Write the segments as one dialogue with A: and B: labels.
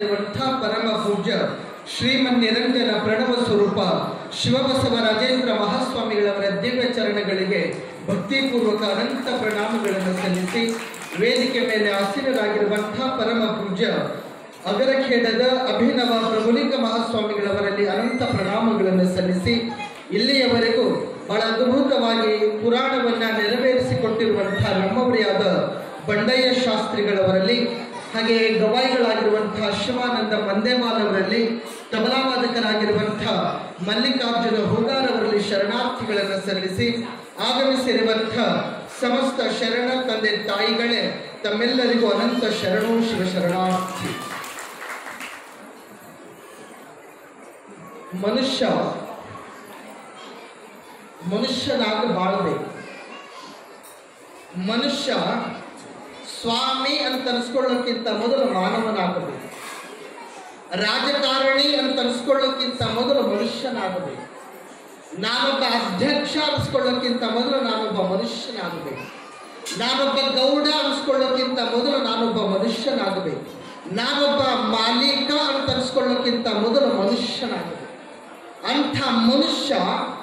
A: ಇರುವಂಥ ಪರಮ ಪೂಜ್ಯ ಶ್ರೀಮನ್ ನಿರಂಜನ ಪ್ರಣವ ಸ್ವರೂಪ ಶಿವಬಸವ ರಾಜೇಂದ್ರ ಮಹಾಸ್ವಾಮಿಗಳವರ ದಿವ್ಯ ಚರಣಗಳಿಗೆ ಭಕ್ತಿಪೂರ್ವಕ ಅನಂತ ಪ್ರಣಾಮಗಳನ್ನು ಸಲ್ಲಿಸಿ ವೇದಿಕೆ ಮೇಲೆ ಆಸೀನರಾಗಿರುವಂಥ ಪರಮ ಪೂಜ್ಯ ಅಗರಖೇಡದ ಅಭಿನವ ಪ್ರಭುಲಿಂಗ ಮಹಾಸ್ವಾಮಿಗಳವರಲ್ಲಿ ಅನಂತ ಪ್ರಣಾಮಗಳನ್ನು ಸಲ್ಲಿಸಿ ಇಲ್ಲಿಯವರೆಗೂ ಬಹಳ ಅದ್ಭುತವಾಗಿ ಪುರಾಣವನ್ನ ನೆರವೇರಿಸಿಕೊಟ್ಟಿರುವಂತಹ ನಮ್ಮವರೇ ಆದ ಬಂಡಯ್ಯ ಶಾಸ್ತ್ರಿಗಳವರಲ್ಲಿ ಹಾಗೆ ಗವಾಯಿಗಳಾಗಿರುವಂತಹ ಶಿವಾನಂದ ಮಂದೇಮಾಲ್ ಅವರಲ್ಲಿ ತಬಲಾವಾದಕರಾಗಿರುವಂತಹ ಮಲ್ಲಿಕಾರ್ಜುನ ಹೂಗಾರ್ ಅವರಲ್ಲಿ ಶರಣಾರ್ಥಿಗಳನ್ನು ಸಲ್ಲಿಸಿ ಆಗಮಿಸಿರುವಂತಹ ಸಮಸ್ತ ಶರಣ ತಂದೆ ತಾಯಿಗಳೇ ತಮ್ಮೆಲ್ಲರಿಗೂ ಅನಂತ ಶರಣು ಶಿವ ಶರಣಾರ್ಥಿ ಮನುಷ್ಯ ಮನುಷ್ಯನಾಗ ಬಾಳಬೇಕು ಮನುಷ್ಯ ಸ್ವಾಮಿ ಅಂತ ಅನ್ಸ್ಕೊಳ್ಳೋಕ್ಕಿಂತ ಮೊದಲು ಮಾನವನಾಗಬೇಕು ರಾಜಕಾರಣಿ ಅಂತ ಅನ್ಸ್ಕೊಳ್ಳೋಕ್ಕಿಂತ ಮೊದಲು ಮನುಷ್ಯನಾಗಬೇಕು ನಾನೊಬ್ಬ ಅಧ್ಯಕ್ಷ ಅನ್ಸ್ಕೊಳ್ಳೋಕ್ಕಿಂತ ಮೊದಲು ನಾನೊಬ್ಬ ಮನುಷ್ಯನಾಗಬೇಕು ನಾನೊಬ್ಬ ಗೌಡ ಅನ್ಸ್ಕೊಳ್ಳೋಕ್ಕಿಂತ ಮೊದಲು ನಾನೊಬ್ಬ ಮನುಷ್ಯನಾಗಬೇಕು ನಾನೊಬ್ಬ ಮಾಲೀಕ ಅಂತ ಅನ್ಸ್ಕೊಳ್ಳೋಕ್ಕಿಂತ ಮೊದಲು ಮನುಷ್ಯನಾಗಬೇಕು ಅಂಥ ಮನುಷ್ಯ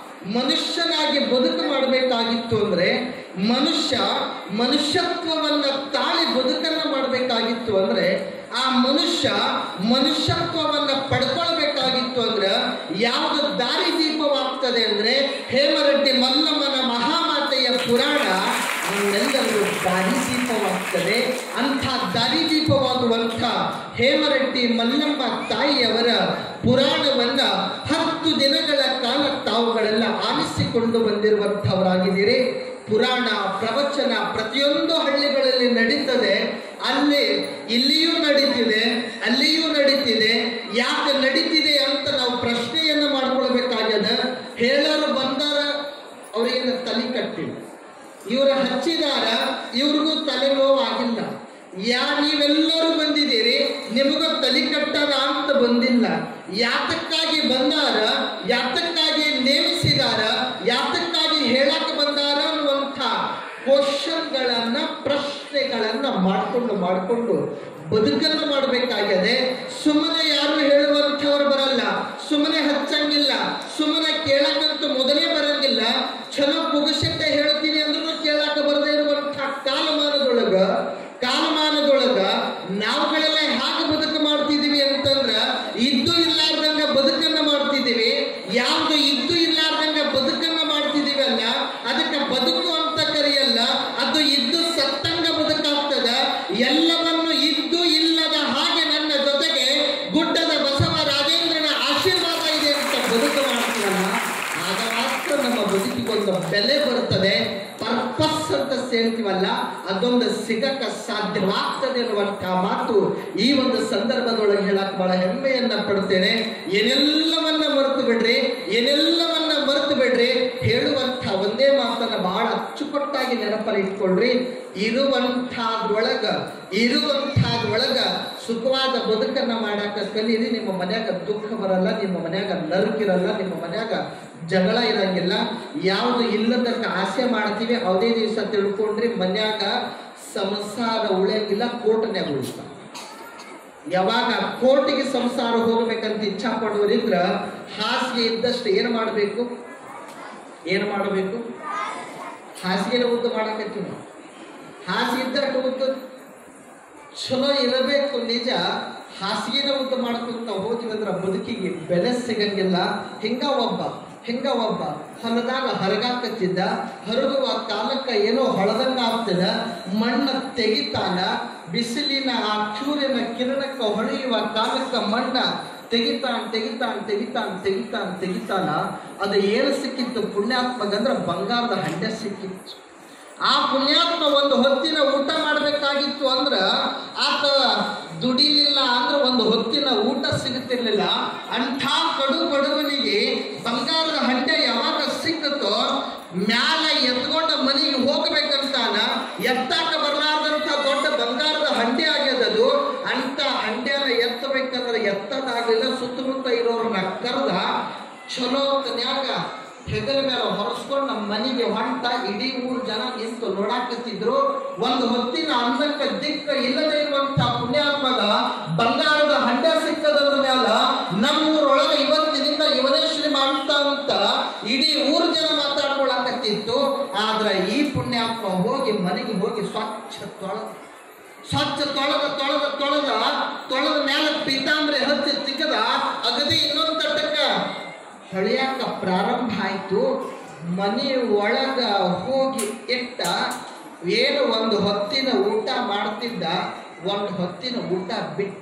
A: ಮನುಷ್ಯನಾಗಿ ಬದುಕು ಮಾಡಬೇಕಾಗಿತ್ತು ಅಂದ್ರೆ ಮನುಷ್ಯ ಮನುಷ್ಯತ್ವವನ್ನ ತಾಳಿ ಬದುಕನ್ನ ಮಾಡಬೇಕಾಗಿತ್ತು ಅಂದ್ರೆ ಆ ಮನುಷ್ಯ ಮನುಷ್ಯತ್ವವನ್ನ ಪಡ್ಕೊಳ್ಬೇಕಾಗಿತ್ತು ಅಂದ್ರೆ ಯಾವುದು ದಾರಿ ದೀಪವಾಗ್ತದೆ ಅಂದ್ರೆ ಹೇಮರೆಡ್ಡಿ ಮಲ್ಲಮ್ಮನ ಮಹಾಮಾತೆಯ ಪುರಾಣ ನಮ್ಮೆಲ್ಲರಿಗೂ ದಾರಿದೀಪವಾಗ್ತದೆ ಅಂಥ ದಾರಿದೀಪವಾಗುವಂಥ ಹೇಮರೆಡ್ಡಿ ಮಲ್ಲಮ್ಮ ತಾಯಿಯವರ ಪುರಾಣವನ್ನ ಹತ್ತು ದಿನಗಳ ಕಾಲ ತಾವುಗಳೆಲ್ಲ ಆಲಿಸಿಕೊಂಡು ಬಂದಿರುವಂಥವರಾಗಿದ್ದೀರಿ ಪುರಾಣ ಪ್ರವಚನ ಪ್ರತಿಯೊಂದು ಹಳ್ಳಿಗಳಲ್ಲಿ ನಡೀತದೆ ಅಲ್ಲಿ ಇಲ್ಲಿಯೂ ನಡೀತಿದೆ ಅಲ್ಲಿಯೂ ನಡೀತಿದೆ ಯಾಕೆ ನಡೀತಿದೆ ಅಂತ ನಾವು ಪ್ರಶ್ನೆಯನ್ನು ಮಾಡ್ಕೊಳ್ಬೇಕಾಗ್ಯದ ಹೇಳೋರು ಬಂದಾರ ಅವರಿಗೆ ತಲೆ ಕಟ್ಟಿಲ್ಲ ಇವರು ಹಚ್ಚಿದಾರ ಇವ್ರಿಗೂ ತಲೆನೋವು ಆಗಿಲ್ಲ ಯಾ ನೀವೆಲ್ಲರೂ ಬಂದಿದ್ದೀರಿ ನಿಮಗೂ ತಲೆ ಕಟ್ಟದ ಅಂತ ಬಂದಿಲ್ಲ ಯಾತಕ್ಕಾಗಿ ಬಂದಾರ ಯಾತಕ್ಕಾಗಿ ನೇಮಿಸಿದಾರ ಯಾತಕ್ಕಾಗಿ ಹೇಳಕ್ ಬಂದಾರ ಅನ್ನುವಂಥ ಕ್ವಶನ್ಗಳನ್ನ ಪ್ರಶ್ನೆಗಳನ್ನ ಮಾಡಿಕೊಂಡು ಮಾಡಿಕೊಂಡು ಬದುಕನ್ನು ಮಾಡಬೇಕಾಗಿದೆ ಸುಮ್ಮನೆ ಯಾರು ಹೇಳುವಂಥವ್ರು ಬರಲ್ಲ ಸುಮ್ಮನೆ ಹಚ್ಚಂಗಿಲ್ಲ ಸುಮ್ಮನೆ ಕೇಳಕ್ಕಂತೂ ಮೊದಲೇ ಬರಂಗಿಲ್ಲ ಚಲೋ ಪುಗಸಕ್ಕೆ ಹೇಳ್ತೀನಿ ಅಂದ್ರೂ ಕೇಳಾಕ ಬರದೇ ಇರುವಂಥ ಕಾಲಮಾನದೊಳಗ ಕಾಲಮಾನದೊಳಗ ನಾವುಗಳೆಲ್ಲ ಹೇಗೆ ಬದುಕು ಮಾಡ್ತಿದೀವಿ ಅಂತಂದ್ರ ಇದ್ದು ಇಲ್ಲಾರ್ದಂಗ ಬದುಕನ್ನ ಮಾಡ್ತಿದೀವಿ ಯಾವ್ದು ಇದ್ದು ಇಲ್ಲಾರ್ದಂಗ ಬದುಕನ್ನ ಮಾಡ್ತಿದೀವಿ ಅಲ್ಲ ಅದಕ್ಕೆ ಬದುಕು ಅಂತ ಕರೆಯಲ್ಲ ಅದು ಇದ್ದು ಸತ್ತಂಗ ಬದುಕಾಗ್ತದ ಎಲ್ಲವನ್ನು ಇದ್ದು ಇಲ್ಲದ ಹಾಗೆ ನನ್ನ ಜೊತೆಗೆ ಗುಡ್ಡದ ಬಸವ ರಾಜೇಂದ್ರನ ಆಶೀರ್ವಾದ ಇದೆ ಅಂತ ಬದುಕು ಮಾಡ್ತೀವಲ್ಲ ಆಗ ಮಾತ್ರ ನಮ್ಮ ಬದುಕಿಗೊಂದು ಬೆಲೆ ಬರುತ್ತದೆ ಪರ್ಪಸ್ ಅಂತ ಸೇರ್ತೀವಲ್ಲ ಅದೊಂದು ಸಿಗಕ್ಕ ಸಾಧ್ಯವಾಗ್ತದೆ ಅನ್ನುವಂಥ ಮಾತು ಈ ಒಂದು ಸಂದರ್ಭದೊಳಗೆ ಹೇಳಕ್ ಬಹಳ ಹೆಮ್ಮೆಯನ್ನ ಪಡ್ತೇನೆ ಏನೆಲ್ಲವನ್ನ ಮರೆತು ಬಿಡ್ರಿ ಏನೆಲ್ಲವನ್ನ ಮರೆತು ಬಿಡ್ರಿ ಹೇಳುವಂಥ ಒಂದೇ ಮಾತನ್ನ ಬಹಳ ಅಚ್ಚುಕಟ್ಟಾಗಿ ನೆನಪಲ್ಲಿ ಇಟ್ಕೊಳ್ರಿ ಇರುವಂಥದ್ರೊಳಗ ಇರುವಂಥದ್ರೊಳಗ ಸುಖವಾದ ಬದುಕನ್ನ ಮಾಡಾಕ ಕಲೀರಿ ನಿಮ್ಮ ಮನ್ಯಾಗ ದುಃಖ ಬರಲ್ಲ ನಿಮ್ಮ ಮನ್ಯಾಗ ನರಕಿರಲ್ಲ ನಿಮ್ಮ ಮನ್ಯಾಗ ಜಗಳ ಇರಂಗಿಲ್ಲ ಯಾವುದು ಇಲ್ಲದಕ್ಕ ಆಸೆ ಮಾಡ್ತೀವಿ ಅವದೇ ದಿವಸ ತಿಳ್ಕೊಂಡ್ರಿ ಮನ್ಯಾಗ ಸಂಸಾರ ಉಳಿಯಂಗಿಲ್ಲ ಕೋರ್ಟ್ನ್ಯಾಗ ಉಳಿಸ್ತಾರ ಯಾವಾಗ ಕೋರ್ಟಿಗೆ ಸಂಸಾರ ಹೋಗ್ಬೇಕಂತ ಇಚ್ಛಾ ಪಡುವರಿದ್ರ ಹಾಸಿಗೆ ಇದ್ದಷ್ಟು ಏನು ಮಾಡಬೇಕು ಏನು ಮಾಡಬೇಕು ಹಾಸಿಗೆ ಉದ್ದ ಮಾಡಕತ್ತೀವಿ ನಾವು ಹಾಸಿಗೆ ಇದ್ದಷ್ಟು ಉದ್ದ ಚಲೋ ಇರಬೇಕು ನಿಜ ಹಾಸಿಗೆನ ಉದ್ದ ಮಾಡ್ಕೊಂತ ಹೋದ್ವಿ ಅಂದ್ರೆ ಬದುಕಿಗೆ ಬೆಲೆ ಸಿಗಂಗಿಲ್ಲ ಹಿಂಗ ಒಬ್ಬ ಹಿಂಗ ಒಬ್ಬ ಹೊಲದಾಗ ಹರಗಾಕತ್ತಿದ್ದ ಹರಗುವ ಕಾಲಕ್ಕ ಏನೋ ಹೊಳದಂಗ ಆಗ್ತದ ಮಣ್ಣ ತೆಗಿತಾನ ಬಿಸಿಲಿನ ಆ ಚೂರಿನ ಕಿರಣಕ್ಕ ಹೊಳೆಯುವ ಕಾಲಕ್ಕ ಮಣ್ಣ ತೆಗಿತಾನ್ ತೆಗಿತಾನ್ ತೆಗಿತಾನ್ ತೆಗಿತಾನ್ ತೆಗಿತಾನ ಅದು ಏನು ಸಿಕ್ಕಿತ್ತು ಪುಣ್ಯಾತ್ಮಗಂದ್ರ ಬಂಗಾರದ ಹಂಡೆ ಸಿಕ್ಕಿತ್ತು ಆ ಪುಣ್ಯಾತ್ಮ ಒಂದು ಹೊತ್ತಿನ ಊಟ ಮಾಡಬೇಕಾಗಿತ್ತು ಅಂದ್ರ ಆತ ದುಡಿಲಿಲ್ಲ ಅಂದ್ರೆ ಒಂದು ಹೊತ್ತಿನ ಊಟ ಸಿಗುತ್ತಿರ್ಲಿಲ್ಲ ಅಂಥ ಕಡು ಬಡವನಿಗೆ ಬಂಗಾರದ ಹಂಡೆ ಯಾವಾಗ ಸಿಕ್ಕತ್ತೋ ಮ್ಯಾಲ ಎತ್ಕೊಂಡ ಮನೆಗೆ ಹೋಗ್ಬೇಕಂತಾನ ಎತ್ತಾಕ ಬರಲಾರ್ದಂಥ ದೊಡ್ಡ ಬಂಗಾರದ ಹಂಡೆ ಆಗ್ಯದದು ಅಂತ ಹಂಡೆನ ಎತ್ತಬೇಕಂದ್ರೆ ಎತ್ತದಾಗಲಿಲ್ಲ ಸುತ್ತಮುತ್ತ ಇರೋರನ್ನ ಕರೆದ ಚಲೋ ಕನ್ಯಾಗ ಹೆಗಲ ಮೇಲೆ ಹೊರಸ್ಕೊಂಡು ನಮ್ಮ ಮನೆಗೆ ಹೊಂಟ ಇಡೀ ಊರು ಜನ ನಿಂತು ನೋಡಾಕತ್ತಿದ್ರು ಒಂದು ಹೊತ್ತಿನ ಅನ್ನಕ್ಕ ದಿಕ್ಕ ಇಲ್ಲದೆ ಇರುವಂತ ಪುಣ್ಯಾತ್ಮಗ ಬಂಗಾರದ ಹಂಡ ಸಿಕ್ಕದ್ರ ಮ್ಯಾಲ ನಮ್ಮೂರೊಳಗೆ ಇವತ್ತಿನಿಂದ ಇವನೇ ಶ್ರೀಮಂತ ಅಂತ ಇಡೀ ಊರು ಜನ ಮಾತಾಡ್ಕೊಳಕತ್ತಿತ್ತು ಆದ್ರೆ ಈ ಪುಣ್ಯಾತ್ಮ ಹೋಗಿ ಮನೆಗೆ ಹೋಗಿ ಸ್ವಚ್ಛ ತೊಳೆದ ಸ್ವಚ್ಛ ತೊಳೆದ ತೊಳೆದ ತೊಳೆದ ತೊಳೆದ ಮೇಲೆ ಪೀತಾಂಬರಿ ಹಚ್ಚಿ ತಿಕ್ಕದ ಅಗದಿ ಇನ್ನೊಂದು ತಟ್ಟಕ್ಕ ಹೊಳೆಯಾಕ ಪ್ರಾರಂಭ ಆಯ್ತು ಮನೆ ಒಳಗ ಹೋಗಿ ಇಟ್ಟ ಏನು ಒಂದು ಹೊತ್ತಿನ ಊಟ ಮಾಡ್ತಿದ್ದ ಒಂದು ಹೊತ್ತಿನ ಊಟ ಬಿಟ್ಟ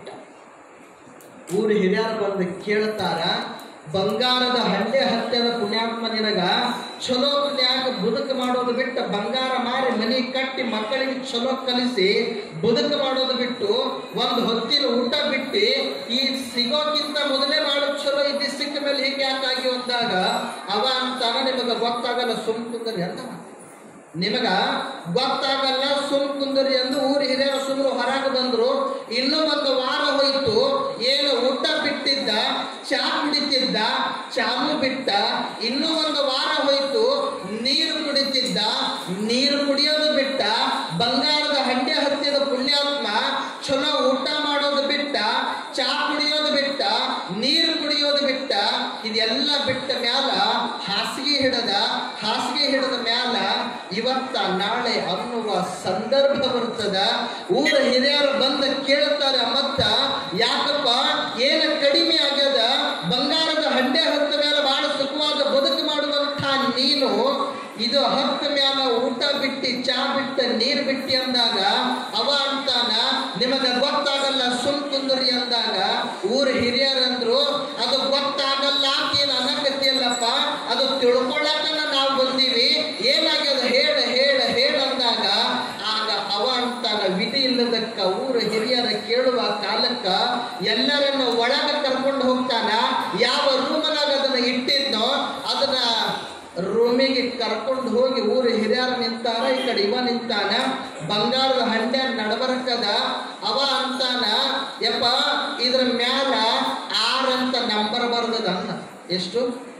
A: ಊರು ಹಿರಿಯರು ಬಂದು ಕೇಳ್ತಾರ ಬಂಗಾರದ ಹಂಡೆ ಹತ್ಯದ ಪುಣ್ಯಾತ್ಮ ನಿನಗ ಚಲೋ ನ್ಯಾಗ ಬದುಕು ಮಾಡೋದು ಬಿಟ್ಟು ಬಂಗಾರ ಮಾರಿ ಮನಿ ಕಟ್ಟಿ ಮಕ್ಕಳಿಗೆ ಚಲೋ ಕಲಿಸಿ ಬದುಕು ಮಾಡೋದು ಬಿಟ್ಟು ಒಂದು ಹೊತ್ತಿನ ಊಟ ಬಿಟ್ಟು ಈ ಸಿಗೋಕ್ಕಿಂತ ಮೊದಲೇ ಮಾಡೋದು ಚಲೋ ಇದ್ದು ಸಿಕ್ಕ ಮೇಲೆ ಹೀಗೆ ಯಾಕಾಗಿ ಅಂದಾಗ ಅವ ಅಂತಾನ ನಿಮಗೆ ಗೊತ್ತಾಗಲ್ಲ ಸುಮ್ ಕುಂದರಿ ಅಂತ ನಿಮಗ ಗೊತ್ತಾಗಲ್ಲ ಸುಮ್ ಕುಂದರಿ ಎಂದು ಊರು ಹಿರಿಯರ ಸುಮ್ಮನೆ ಹೊರಗೆ ಬಂದ್ರು ಇನ್ನೂ ಒಂದು ವಾರ ಹೋಯ್ತು ಏನು ಊಟ ಬಿಟ್ಟಿದ್ದ ಚಾ ಕುಡಿತಿದ್ದ ಚಾನು ಬಿಟ್ಟ ಇನ್ನೂ ಒಂದು ವಾರ ಹೋಯ್ತು ನೀರು ಕುಡಿತಿದ್ದ ನೀರು ಕುಡಿಯೋದು ಬಿಟ್ಟ ಬಂಗಾರದ ಹಂಡೆ ಹತ್ತಿದ ಪುಣ್ಯಾತ್ಮ ಚಲೋ ಊಟ ಮಾಡೋದು ಬಿಟ್ಟ ಚಾ ಕುಡಿಯೋದು ಬಿಟ್ಟ ನೀರು ಕುಡಿಯೋದು ಬಿಟ್ಟ ಇದೆಲ್ಲ ಬಿಟ್ಟ ಮ್ಯಾಲ ಹಾಸಿಗೆ ಹಿಡದ ಹಾಸಿಗೆ ಹಿಡದ ಮ್ಯಾಲ ಇವತ್ತ ನಾಳೆ ಅನ್ನುವ ಸಂದರ್ಭ ಬರ್ತದ ಊರ ಹಿರಿಯರು ಬಂದ ಕೇಳ್ತಾರೆ ಮತ್ತ ಯಾಕಪ್ಪ ಏನ ಕಡಿಮೆ ಆಗ್ಯದ ಬಂಗಾರದ ಹಂಡೆ ಹತ್ತ ಮೇಲೆ ಬಹಳ ಸುಖವಾದ ಬದುಕು ಮಾಡುವಂಥ ನೀನು ಇದು ಹತ್ತ ಮ್ಯಾಲ ಊಟ ಬಿಟ್ಟಿ ಚಾ ಬಿಟ್ಟ ನೀರು ಬಿಟ್ಟಿ ಅಂದಾಗ ಅವ ಅಂತಾನ ನಿಮಗ ಗೊತ್ತಾಗಲ್ಲ ಸುಮ್ ಕುಂದ್ರಿ ಅಂದಾಗ ಊರ ಹಿರಿಯರಂದ್ರು ಅದು ಗೊತ್ತಾಗಲ್ಲ ಅಂತ ಏನು ಅನ್ನಕತ್ತಿಯಲ್ಲಪ್ಪ ಅದು ತಿಳ್ಕೊಳಕನ ನಾವು ಬಂದೀವಿ ಏನಾಗ್ಯದ ಹೇಳ ಹೇಳ ಹೇಳ ಅಂದಾಗ ಆಗ ಅವ ಅಂತಾನ ವಿಧಿ ಇಲ್ಲದಕ್ಕ ಊರ ಹಿರಿಯರ ಕೇಳುವ ಕಾಲಕ್ಕ ಎಲ್ಲರನ್ನ ಒಳಗ ಕರ್ಕೊಂಡು ಹೋಗ್ತಾನ ಯಾವ ರೂಮನಾಗ ಅದನ್ನ ಇಟ್ಟಿದ್ನೋ ಅದನ್ನ ರೂಮಿಗೆ ಕರ್ಕೊಂಡು ಹೋಗಿ ಊರು ಹಿರಿಯರು ನಿಂತಾರ ಈ ಕಡೆ ಇವ ನಿಂತಾನ ಬಂಗಾರದ ಹಂಡೆ ನಡಬರ್ಕದ ಅವ ಅಂತಾನ ಯಪ್ಪ ಇದ್ರ ಮ್ಯಾಲ ಆರ್ ಅಂತ ನಂಬರ್ ಬರ್ದದ ಅನ್ನ ಎಷ್ಟು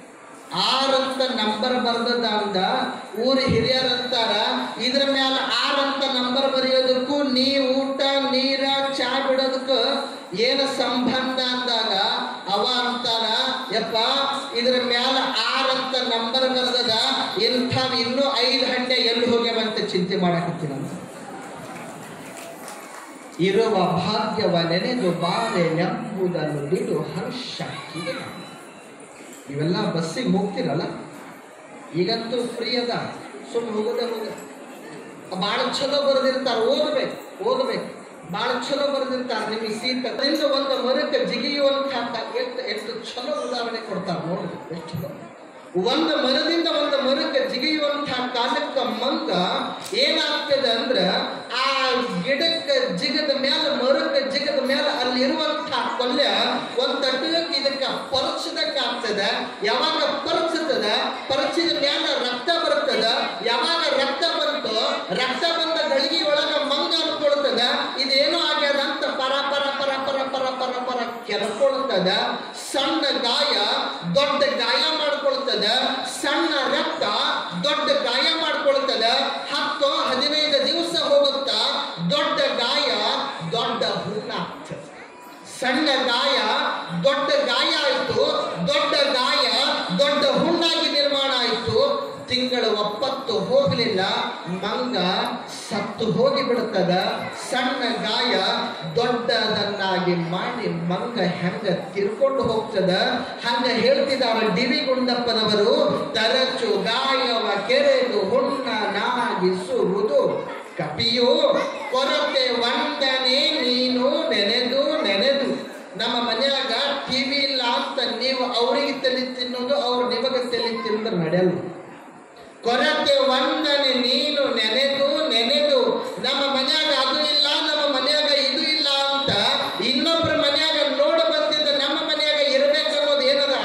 A: ಆರ್ ಅಂತ ನಂಬರ್ ಬರ್ದದ ಅಂದ ಊರು ಹಿರಿಯರ್ ಅಂತಾರ ಇದ್ರ ಮ್ಯಾಲ ಆರ್ ಅಂತ ನಂಬರ್ ಬರೆಯೋದಕ್ಕೂ ನೀ ಊಟ ನೀರ ಚಾ ಬಿಡೋದಕ್ಕೂ ಏನು ಸಂಬಂಧ ಅಂದಾಗ ಅವ ಅಂತಾರ ಯಪ್ಪ ಇದ್ರ ಮ್ಯಾಲ ಆರ್ ಅಂತ ನಂಬರ್ ಬರ್ದದ ಇಂಥ ಇನ್ನೂ ಐದು ಗಂಟೆ ಎಲ್ಲಿ ಹೋಗ್ಯಾವಂತ ಚಿಂತೆ ಮಾಡಕತ್ತೀನಿ ಅಂತ ಇರುವ ಭಾಗ್ಯವ ನೆನೆದು ಬಾರೆ ನೆಂಬುದನ್ನು ಬಿಡು ಹರ್ಷ ಕಿವಿನ. ಇವೆಲ್ಲ ಬಸ್ಸಿಗೆ ಹೋಗ್ತಿರಲ್ಲ ಈಗಂತೂ ಫ್ರೀ ಅದ ಸುಮ್ಮನೆ ಹೋಗೋದೇ ಹೋಗ ಭಾಳ ಚಲೋ ಬರೆದಿರ್ತಾರೆ ಓದ್ಬೇಕು ಓದ್ಬೇಕು ಭಾಳ ಚಲೋ ಬರೆದಿರ್ತಾರೆ ನಿಮಗೆ ಸೀಟ್ ಅದರಿಂದ ಒಂದು ಮರಕ್ಕೆ ಜಿಗಿಯುವಂಥ ಎಷ್ಟು ಎಷ್ಟು ಚಲೋ ಉದಾಹರಣೆ ಕೊಡ್ತಾರೆ ನೋಡಿ ಎಷ್ಟು ಚಲೋ ಒಂದು ಮರದಿಂದ ಒಂದು ಮರಕ್ಕೆ ಜಿಗಿಯುವಂಥ ಕಾಲಕ್ಕೆ ಮಂಗ ಏನಾಗ್ತದೆ ಅಂದ್ರೆ ಆ ಗಿಡಕ್ಕೆ ಜಿಗದ ಮೇಲೆ ಮರಕ್ಕೆ ಜಿಗದ ಮೇಲೆ ಅಲ್ಲಿರುವಂಥ ಕೊಲ್ಯ ಒಂದು ತಟ್ಟಕ್ಕೆ ಇದಕ್ಕೆ ಪರಚದಕ್ಕೆ ಆಗ್ತದೆ ಯಾವಾಗ ಪರಚತದ ಪರಚಿದ ಮೇಲೆ ರಕ್ತ ಬರ್ತದ ಯಾವಾಗ ರಕ್ತ ಬಂತು ರಕ್ತ ಬಂದ ಗಳಿಗೆ ಒಳಗ ಮಂಗ ಅನ್ಕೊಳ್ತದ ಇದೇನೋ ಆಗ್ಯದ ಅಂತ ಪರ ಪರ ಪರ ಪರ ಪರ ಪರ ಪರ ಕೆರ್ಕೊಳ್ತದ ಸಣ್ಣ ಗಾಯ ದೊಡ್ಡ ಗಾಯ ಮಾಡ್ಕೊಳ್ತದ ಸಣ್ಣ ರಕ್ತ ದೊಡ್ಡ ಗಾಯ ಮಾಡ್ಕೊಳ್ತದ ಹತ್ತು ಹದಿನೈದು ದಿವಸ ಹೋಗುತ್ತಾ ದೊಡ್ಡ ಗಾಯ ದೊಡ್ಡ ಹುಣ್ಣಾಗ್ತದೆ ಸಣ್ಣ ಗಾಯ ದೊಡ್ಡ ಗಾಯ ಆಯಿತು ದೊಡ್ಡ ಗಾಯ ದೊಡ್ಡ ಹುಣ್ಣಾಗಿ ನಿರ್ಮಾಣ ಆಯಿತು ತಿಂಗಳ ಒಪ್ಪತ್ತು ಹೋಗಲಿಲ್ಲ ಮಂಗ ಸತ್ತು ಹೋಗಿ ಬಿಡುತ್ತದ ಸಣ್ಣ ಗಾಯ ದೊಡ್ಡದನ್ನಾಗಿ ಮಾಡಿ ಮಂಗ ಹೆಂಗ ತಿರ್ಕೊಂಡು ಹೋಗ್ತದ ಹಂಗ ಹೇಳ್ತಿದ್ದಾರೆ ಡಿವಿ ಗುಂಡಪ್ಪನವರು ತರಚು ಗಾಯವ ಕೆರೆದು ಹುಣ್ಣ ನಾಗಿಸುವುದು ಕಪಿಯು ಕೊರತೆ ವಂದನೆ ನೀನು ನೆನೆದು ನೆನೆದು ನಮ್ಮ ಮನ್ಯಾಗ ಟಿವಿ ಇಲ್ಲ ಅಂತ ನೀವು ಅವರಿಗೆ ತಲೆ ತಿನ್ನೋದು ಅವ್ರು ನಿಮಗೆ ತಲೆ ತಿಂದ್ರೆ ನಡೆಯಲ್ಲ ಕೊರತೆ ವಂದನೆ ನೀನು ನೆನೆದು ನೆನೆದು ನಮ್ಮ ಮನ್ಯಾಗ ಅದು ಇಲ್ಲ ನಮ್ಮ ಮನ್ಯಾಗ ಇದು ಇಲ್ಲ ಅಂತ ಇನ್ನೊಬ್ಬರ ಮನ್ಯಾಗ ನೋಡ ಬಂದಿದ್ದ ನಮ್ಮ ಮನ್ಯಾಗ ಇರ್ಬೇಕನ್ನೋದು ಏನದ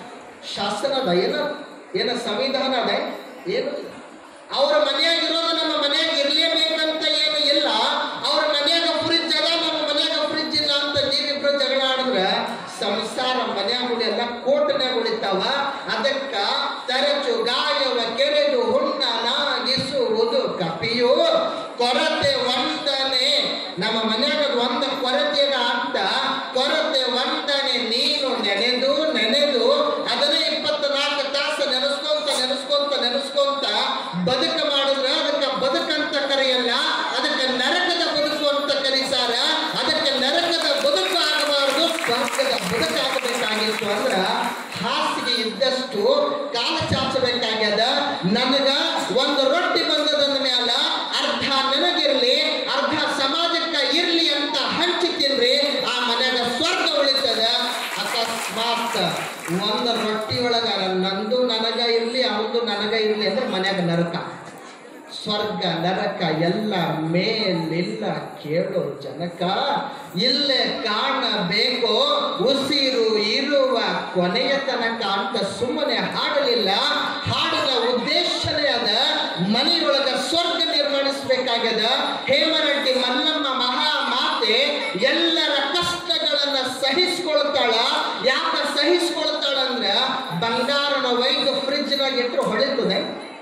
A: ಶಾಸನ ಅದ ಏನ ಏನ ಸಂವಿಧಾನ ಅದ ಏನು ಇಲ್ಲ. ಅವ್ರ ಮನ್ಯಾಗ ಇರೋದು ನಮ್ಮ ಮನ್ಯಾಗ ಇರ್ಲೇಬೇಕಂತ ಏನು ಇಲ್ಲ ಅವ್ರ ಮನ್ಯಾಗ ಫ್ರಿಜ್ ಅದ ನಮ್ಮ ಮನ್ಯಾಗ ಫ್ರಿಜ್ ಇಲ್ಲ ಅಂತ ನೀವಿಬ್ರು ಜಗಳ ಆಡಿದ್ರೆ ಸಂಸಾರ ಮನ್ಯಾಗುಳೆಲ್ಲ ಕೋಟನ್ಯಾಗ ಉಳಿತಾವ ಅದಕ್ಕ ತರಚು ಗಾಯವ ಕೆರೆದು ಹುಣ್ಣ ನಾಗಿಸುವುದು ಕಪಿಯು ಕೊರತೆ ವಂದನೆ ನಮ್ಮ ಮನ್ಯಾಗ ಒಂದ ಕೊರತೆನ ಅಂತ ಕೊರತೆ ವಂದನೆ ನೀನು ನೆನೆದು ನೆನೆದು ಅದನ್ನೇ ಇಪ್ಪತ್ನಾಲ್ಕು ತಾಸು ನೆನೆಸ್ಕೊಂತ ನೆನೆಸ್ಕೊಂತ ನೆನೆಸ್ಕೊಂತ ಬದುಕ ಮಾಡಿದ್ರೆ ಅದಕ್ಕೆ ಬದುಕಂತ ಕರೆಯಲ್ಲ ಅದಕ್ಕೆ ನರಕದ ಬದುಕು ಅಂತ ಕರೀತಾರ ಅದಕ್ಕೆ ನರಕದ ಬದುಕು ಆಗಬಾರದು ಸ್ವರ್ಗದ ಬದುಕು ಆಗಬೇಕಾಗಿತ್ತು ಅಂದ್ರ ಹಾಸಿಗೆ ಇದ್ದಷ್ಟು ಕಾಲ ಚಾಚಬೇಕಾಗ್ಯದ ನನಗ ಒಂದು ರೊಟ್ಟಿ ಬಂದದನ್ನ ಮ್ಯಾಲ ಅರ್ಧ ನನಗಿರ್ಲಿ ಅರ್ಧ ಸಮಾಜಕ್ಕ ಇರ್ಲಿ ಅಂತ ಹಂಚಿ ತಿನ್ರಿ ಆ ಮನ್ಯಾಗ ಸ್ವರ್ಗ ಉಳಿತದ ಅಕಸ್ಮಾತ್ ಒಂದು ರೊಟ್ಟಿ ಒಳಗ ನಂದು ನನಗ ಇರ್ಲಿ ಅವಂದು ನನಗ ಇರ್ಲಿ ಅಂದ್ರೆ ಮನ್ಯಾಗ ನರಕ ಸ್ವರ್ಗ ನರಕ ಎಲ್ಲ ಮೇಲಿಲ್ಲ ಕೇಳೋ ಜನಕ ಇಲ್ಲೇ ಕಾಣಬೇಕು ಉಸಿರು ಇರುವ ಕೊನೆಯ ತನಕ ಅಂತ ಸುಮ್ಮನೆ ಹಾಡಲಿಲ್ಲ ಹಾಡಿನ ಉದ್ದೇಶನೇ ಅದ ಮನೆಯೊಳಗ ಸ್ವರ್ಗ ನಿರ್ಮಾಣಿಸಬೇಕಾಗ್ಯದ ಹೇಮರೆಡ್ಡಿ ಮಲ್ಲಮ್ಮ ಮಹಾ ಮಾತೆ ಎಲ್ಲರ ಕಷ್ಟಗಳನ್ನ ಸಹಿಸ್ಕೊಳ್ತಾಳ ಯಾಕ ಸಹಿಸ್ಕೊಳ್ತಾಳ ಅಂದ್ರ ಬಂಗಾರನ ಒಯ್ದು ಫ್ರಿಜ್ನಾಗ ಇಟ್ಟರು ಹೊಳಿತದೆ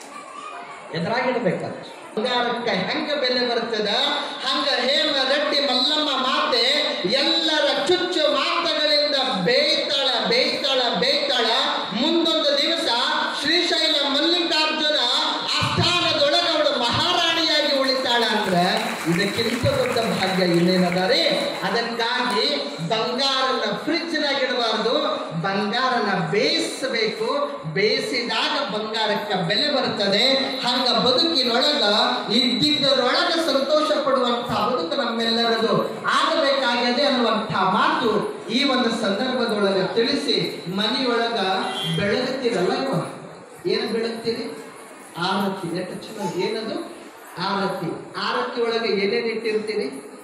A: ಎದುರಾಗಿಡ್ಬೇಕಲ್ಲ ಬಂಗಾರಕ್ಕೆ ಹೆಂಗ ಬೆಲೆ ಬರ್ತದ ಹಂಗ ಹೇಮ ರೆಡ್ಡಿ ಮಲ್ಲಮ್ಮ ಮಾತೆ ಎಲ್ಲರ ಚುಚ್ಚು ಮಾತುಗಳಿಂದ ಬೇಯ್ತಾಳ ಬೇಯ್ತಾಳ ಬೇಯ್ತಾಳ ಮುಂದೊಂದು ದಿವಸ ಶ್ರೀಶೈಲ ಮಲ್ಲಿಕಾರ್ಜುನ ಆಸ್ಥಾನದೊಳಗ ಅವಳು ಮಹಾರಾಣಿಯಾಗಿ ಉಳಿತಾಳ ಅಂದ್ರೆ ಇದಕ್ಕಿಂತ ದೊಡ್ಡ ಭಾಗ್ಯ ಇನ್ನೇನದಾರೆ ಅದಕ್ಕಾಗಿ ಬಂಗಾರನ ಫ್ರಿಜ್ನಾಗ ಇಡಬಾರ್ದು ಬಂಗಾರನ ಬೇಯಿಸಬೇಕು ಬೇಯಿಸಿದಾಗ ಬಂಗಾರಕ್ಕೆ ಬೆಲೆ ಬರ್ತದೆ ಹಂಗ ಬದುಕಿನೊಳಗ ಇದ್ದಿದ್ದರೊಳಗ ಸಂತೋಷ ಪಡುವಂತಹ ಬದುಕು ನಮ್ಮೆಲ್ಲರದು ಆಗಬೇಕಾಗಿದೆ ಅನ್ನುವಂಥ ಮಾತು ಈ ಒಂದು ಸಂದರ್ಭದೊಳಗ ತಿಳಿಸಿ ಮನೆಯೊಳಗ ಬೆಳಗುತ್ತೀರಲ್ಲ ಇವ ಏನು ಬೆಳಗ್ತೀರಿ ಆರತಿ ಎಷ್ಟು ಚಲೋ ಏನದು ಆರತಿ ಆರತಿ ಒಳಗೆ ಏನೇನು ಇಟ್ಟಿರ್ತೀರಿ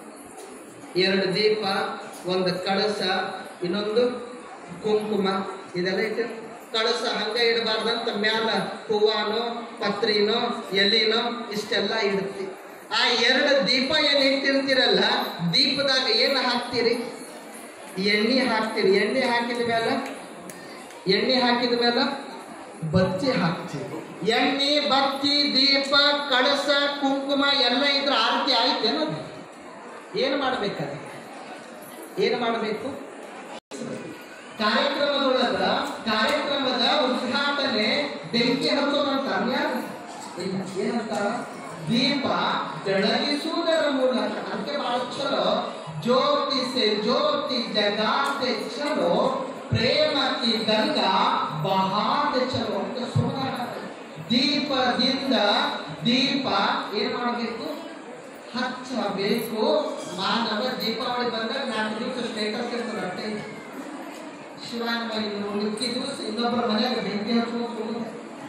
A: ಎರಡು ದೀಪ ಒಂದು ಕಳಸ ಇನ್ನೊಂದು ಕುಂಕುಮ ಇದೆಲ್ಲ ಇಟ್ಟಿರ್ ಕಳಸ ಹಂಗ ಇಡಬಾರ್ದಂತ ಮ್ಯಾಲ ಹೂವಾನೋ ಪತ್ರಿನೋ ಎಲಿನೋ ಇಷ್ಟೆಲ್ಲ ಇಡ್ತಿ ಆ ಎರಡು ದೀಪ ಏನ್ ಇಟ್ಟಿರ್ತೀರಲ್ಲ ದೀಪದಾಗ ಏನು ಹಾಕ್ತೀರಿ ಎಣ್ಣೆ ಹಾಕ್ತೀರಿ ಎಣ್ಣೆ ಹಾಕಿದ ಮೇಲೆ ಎಣ್ಣೆ ಹಾಕಿದ ಮೇಲೆ ಬತ್ತಿ ಹಾಕ್ತೀವಿ ಎಣ್ಣೆ ಬತ್ತಿ ದೀಪ ಕಳಸ ಕುಂಕುಮ ಎಲ್ಲ ಇದ್ರ ಆರತಿ ಆಯ್ತೇನೋ ಏನು ಮಾಡ್ಬೇಕಾದ ಏನು ಮಾಡಬೇಕು ಕಾರ್ಯಕ್ರಮದೊಳಗ ಕಾರ್ಯಕ್ರಮದ ಉದ್ಘಾಟನೆ ಬೆಂಕಿ ಹಚ್ಚೋದಂತ ಯಾರು ಇಲ್ಲ ಏನಂತಾರ ದೀಪ ಬೆಳಗಿಸುವುದರ ಮೂಲಕ ಅದಕ್ಕೆ ಬಹಳ ಚಲೋ ಜ್ಯೋತಿ ಸೆ ಜ್ಯೋತಿ ಜಗಾತೆ ಚಲೋ ಪ್ರೇಮ ಕಿ ಗಂಗಾ ಬಹಾತೆ ಚಲೋ ಅಂತ ಸುಮಾರ ದೀಪದಿಂದ ದೀಪ ಏನ್ ಮಾಡಬೇಕು ಹಚ್ಚಬೇಕು ಮಾನವ ದೀಪಾವಳಿ ಬಂದಾಗ ನಾಲ್ಕು ದಿವಸ ಸ್ಟೇಟಸ್ ಇರ್ತದೆ ಅಷ್ಟೇ ಶಿವಾನ ಮನೆ ಮುಕ್ಕಿ ದಿವಸ ಇನ್ನೊಬ್ಬರ ಮನೆಯಾಗ ಬೆಂಕಿ ಹಚ್ಚಬೇಕು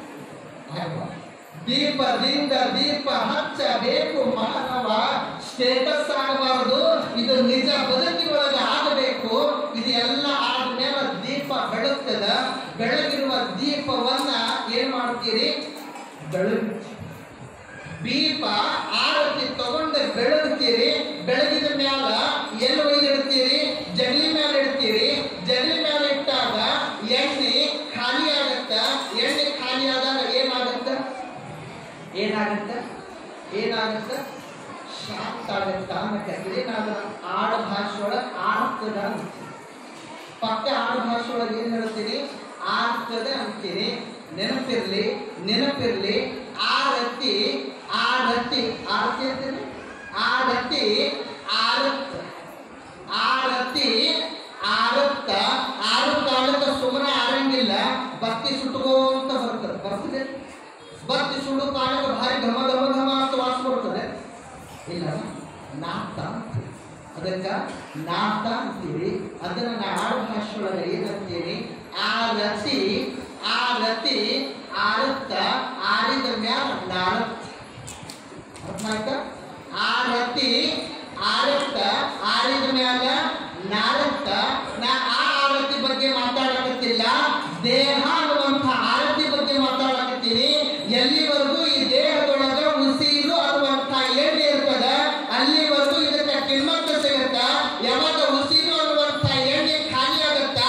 A: ದೀಪದಿಂದ ದೀಪ ಹಚ್ಚಬೇಕು ಮಾನವ ಸ್ಟೇಟಸ್ ಆಗಬಾರದು ಇದು ನಿಜ ಬದುಕಿನೊಳಗೆ ಆಗಬೇಕು ಇದು ಎಲ್ಲ ಆದ್ಮೇಲೆ ದೀಪ ಬೆಳಗ್ತದ ಬೆಳಗಿರುವ ದೀಪವನ್ನ ಏನ್ ಮಾಡ್ತೀರಿ ಬೆಳಗ್ ದೀಪ ಆರತಿ ತಗೊಂಡು ಬೆಳಗ್ತೀರಿ ಬೆಳಗಿದ ಮ್ಯಾಲ ಎಲ್ಲಿ ಒಯ್ದಿಡ್ತೀರಿ ಜಗಲಿ ಮೇಲೆ ಇಡ್ತೀರಿ ಜಗಲಿ ಮೇಲೆ ಇಟ್ಟಾಗ ಎಣ್ಣೆ ಖಾಲಿ ಆಗತ್ತ ಎಣ್ಣೆ ಖಾಲಿ ಆದಾಗ ಏನಾಗತ್ತ ಏನಾಗತ್ತ ಏನಾಗತ್ತ ಶಾಂತ ಆಗತ್ತ ಅನ್ನಕ್ಕೆ ಏನಾಗ ಆಡ ಭಾಷೆ ಒಳಗೆ ಆಡ್ತದ ಅಂತ ಪಕ್ಕ ಆಡ ಭಾಷೆ ಒಳಗೆ ಏನ್ ಹೇಳ್ತೀರಿ ಆಗ್ತದೆ ಅಂತೀರಿ ನೆನಪಿರ್ಲಿ ನೆನಪಿರ್ಲಿ ಆರತಿ ಆರತಿ ಆರತಿ ಅಂತೀರಿ ಆರತಿ ಆರತ್ತ ಆರತಿ ಆರತ್ತ ಆರು ಕಾಲಕ್ಕೆ ಸುಮ್ಮನೆ ಆರಂಗಿಲ್ಲ ಬತ್ತಿ ಸುಟ್ಕೋಂತ ಬರ್ತದೆ ಬರ್ತದೆ ಬತ್ತಿ ಸುಡು ಕಾಲಕ್ಕೆ ಭಾರಿ ಘಮ ಘಮ ಘಮ ಅಂತ ವಾಸ ಬರ್ತದೆ ಇಲ್ಲ ನಾಟ ಅಂತೀವಿ ಅದಕ್ಕ ನಾಟ ಅಂತೀವಿ ಅದನ್ನ ನಾ ಆಡು ಭಾಷೆ ಒಳಗೆ ಏನಂತೀವಿ ಆ ರತಿ ಆ ರತಿ ಆರುತ್ತ ಆರಿದ ಮ್ಯಾಲ ನಾಳತ್ತ ಅರ್ಥ ಆಯ್ತಾ ಆ ರತಿ ಆರತ್ತ ಆರಿದ ಮ್ಯಾಲ ನಾರತ್ತ ನಾ ಆ ಆರತಿ ಬಗ್ಗೆ ಮಾತಾಡಕತ್ತಿಲ್ಲ ದೇಹ ಅನ್ನುವಂಥ ಆರತಿ ಬಗ್ಗೆ ಮಾತಾಡಕತ್ತೀನಿ ಎಲ್ಲಿವರೆಗೂ ಈ ದೇಹದೊಳಗ ಉಸಿರು ಅನ್ನುವಂಥ ಎಣ್ಣೆ ಇರ್ತದ ಅಲ್ಲಿವರೆಗೂ ಇದಕ್ಕೆ ಕಿಮ್ಮತ್ತು ಸಿಗುತ್ತ ಯಾವಾಗ ಉಸಿರು ಅನ್ನುವಂಥ ಎಣ್ಣೆ ಖಾಲಿ ಆಗತ್ತ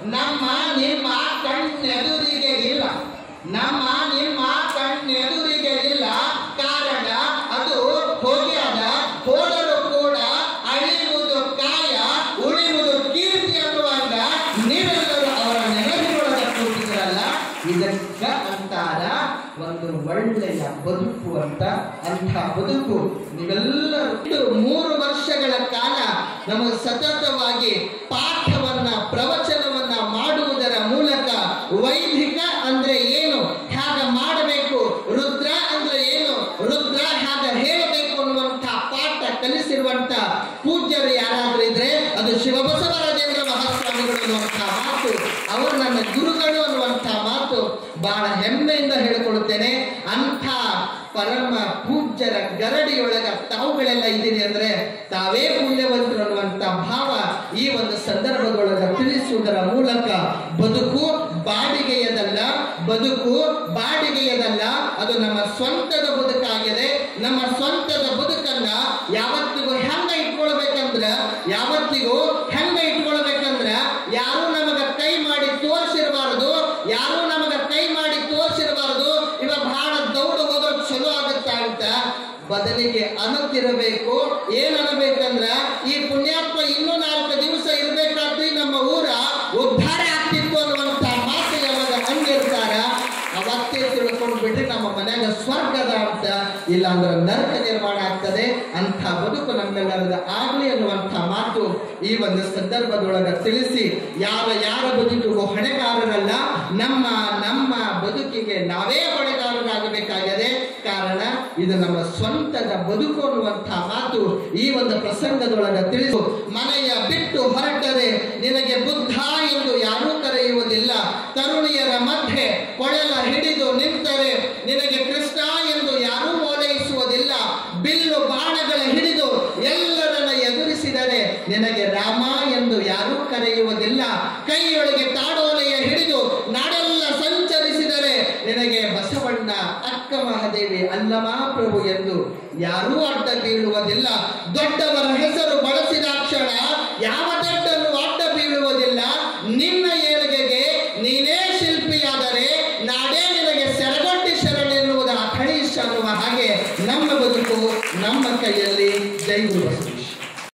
A: ನಮ್ಮ ನಿಮ್ಮ ಕಣ್ಣೆದುರಿಗೆ ಇಲ್ಲ ನಮ್ಮ ನಿಮ್ಮ ಕಣ್ಣೆದುರಿಗೆ ಇಲ್ಲ ಕಾರಣ ಅದು ಹೋಗ್ಯಾದ ಹೋದರೂ ಕೂಡ ಅಳಿಯುವುದು ಕಾಯ ಉಳಿಯುವುದು ಕೀರ್ತಿ ಅನ್ನುವಾಗ ನೀವೆಲ್ಲರೂ ಅವರ ನೆನಪಿನೊಳಗೆ ಕೂತಿದ್ರಲ್ಲ ಇದಕ್ಕ ಅಂತಾರ ಒಂದು ಒಳ್ಳೆಯ ಬದುಕು ಅಂತ ಅಂಥ ಬದುಕು ನೀವೆಲ್ಲರೂ ಇದು ಮೂರು ವರ್ಷಗಳ ಕಾಲ ನಮಗೆ ಸತತವಾಗಿ ಪಾಠವನ್ನ ಪ್ರವಚನವನ್ನ ಮಾಡುವುದರ ಮೂಲಕ ವೈದಿಕ ಅಂದ್ರೆ ಏನು ಹೇಗೆ ಮಾಡಬೇಕು ರುದ್ರ ಅಂದ್ರೆ ಏನು ರುದ್ರ ಹೇಗೆ ಹೇಳಬೇಕು ಅನ್ನುವಂಥ ಪಾಠ ಕಲಿಸಿರುವಂತ ಪೂಜ್ಯರು ಯಾರಾದ್ರೂ ಇದ್ರೆ ಅದು ಶಿವಬಸವರಾಜೇಂದ್ರ ಮಹಾಸ್ವಾಮಿಗಳು ಅನ್ನುವಂಥ ಮಾತು ಅವರು ನನ್ನ ಗುರುಗಳು ಅನ್ನುವಂಥ ಮಾತು ಬಹಳ ಹೆಮ್ಮೆಯಿಂದ ಹೇಳಿಕೊಳ್ಳುತ್ತೇನೆ ಅಂಥ ಪರಮ ಪೂಜ್ಯರ ಗರಡಿಯೊಳಗ ತಾವುಗಳೆಲ್ಲ ಇದ್ದೀರಿ ಅಂದ್ರೆ ತಾವೇ ಪುಣ್ಯವಂತರು ಅನ್ನುವಂಥ ಭಾವ ಈ ಒಂದು ಸಂದರ್ಭದೊಳಗ ತಿಳಿಸುವುದರ ಮೂಲಕ ಬದುಕು ಬಾಡಿಗೆಯದಲ್ಲ ಬದುಕು ಬಾಡಿಗೆಯದಲ್ಲ ಅದು ನಮ್ಮ ಸ್ವಂತದ ಬದುಕಾಗಿದೆ ನಮ್ಮ ಸ್ವಂತದ ಬದುಕನ್ನ ಯಾವತ್ತಿಗೂ ಹೆಂಗ ಇಟ್ಕೊಳ್ಬೇಕಂದ್ರ ಯಾವತ್ತಿಗೂ ಹೆಂಗ ಇಟ್ಕೊಳ್ಬೇಕಂದ್ರ ಯಾರು ನಮಗ ಕೈ ಮಾಡಿ ತೋರಿಸಿರಬಾರದು ಯಾರು ನಮಗ ಕೈ ಮಾಡಿ ತೋರಿಸಿರಬಾರದು ಇವಾಗ ಬಹಳ ದೌಡು ಹೋಗೋದು ಚಲೋ ಆಗುತ್ತಾ ಅಂತ ಬದಲಿಗೆ ಅನ್ನತಿರಬೇಕು ಏನ್ ಅನ್ನಬೇಕಂದ್ರ ಈ ಪುಣ್ಯಾತ್ಮ ಇನ್ನೂ ನಾಲ್ಕು ದಿವಸ ಇರ್ಬೇಕಾದ್ರೆ ನಮ್ಮ ಊರ ಉದ್ಧಾರ ಆಗ್ತಿತ್ತು ಅನ್ನುವಂತ ಮಾತು ಯಾವಾಗ ಹಂಗಿರ್ತಾರ ಅವತ್ತೇ ತಿಳ್ಕೊಂಡು ಬಿಟ್ರೆ ನಮ್ಮ ಮನ್ಯಾಗ ಸ್ವರ್ಗದ ಅಂತ ಇಲ್ಲ ಅಂದ್ರೆ ನರಕ ನಿರ್ಮಾಣ ಆಗ್ತದೆ ಅಂಥ ಬದುಕು ನಮ್ಮೆಲ್ಲರದ ಆಗ್ಲಿ ಅನ್ನುವಂಥ ಮಾತು ಈ ಒಂದು ಸಂದರ್ಭದೊಳಗ ತಿಳಿಸಿ ಯಾವ ಯಾರ ಬದುಕಿಗೂ ಹೊಣೆಗಾರರಲ್ಲ ನಮ್ಮ ನಮ್ಮ ಬದುಕಿಗೆ ನಾವೇ ಹೊಣೆಗಾರರಾಗಬೇಕಾಗಿದೆ ಕಾರಣ ಇದು ನಮ್ಮ ಸ್ವಂತದ ಬದುಕು ಅನ್ನುವಂಥ ಮಾತು ಈ ಒಂದು ಪ್ರಸಂಗದೊಳಗ ತಿಳಿಸು ಮನೆಯ ಬಿಟ್ಟು ಹೊರಟರೆ ನಿನಗೆ ಬುದ್ಧ ಎಂದು ಯಾರೂ ಕರೆಯುವುದಿಲ್ಲ ತರುಣಿಯರ ಮಧ್ಯೆ ಕೊಳಲ ಹಿಡಿದು ನಿಂತರೆ ನಿನಗೆ ಕೃಷ್ಣ ಎಂದು ಯಾರೂ ಓಲೈಸುವುದಿಲ್ಲ ಬಿಲ್ಲು ಬಾಣಗಳ ಹಿಡಿದು ಎಲ್ಲರನ್ನ ಎದುರಿಸಿದರೆ ನಿನಗೆ ರಾಮ ಎಂದು ಯಾರೂ ಕರೆಯುವುದಿಲ್ಲ ಕೈಯೊಳಗೆ ತಾಡೋಲೆಯ ಹಿಡಿದು ನಾಡೆಲ್ಲ ಸಂಚರಿಸಿದರೆ ನಿನಗೆ ಬಸವಣ್ಣ ಅಕ್ಕ ಮಹಾದೇವಿ ಅಲ್ಲಮಾ ಪ್ರಭು ಎಂದು ಯಾರೂ ಅಡ್ಡ ಬೀಳುವುದಿಲ್ಲ ದೊಡ್ಡವರ ಹೆಸರು ಬಳಸಿದ ಕ್ಷಣ ಯಾವ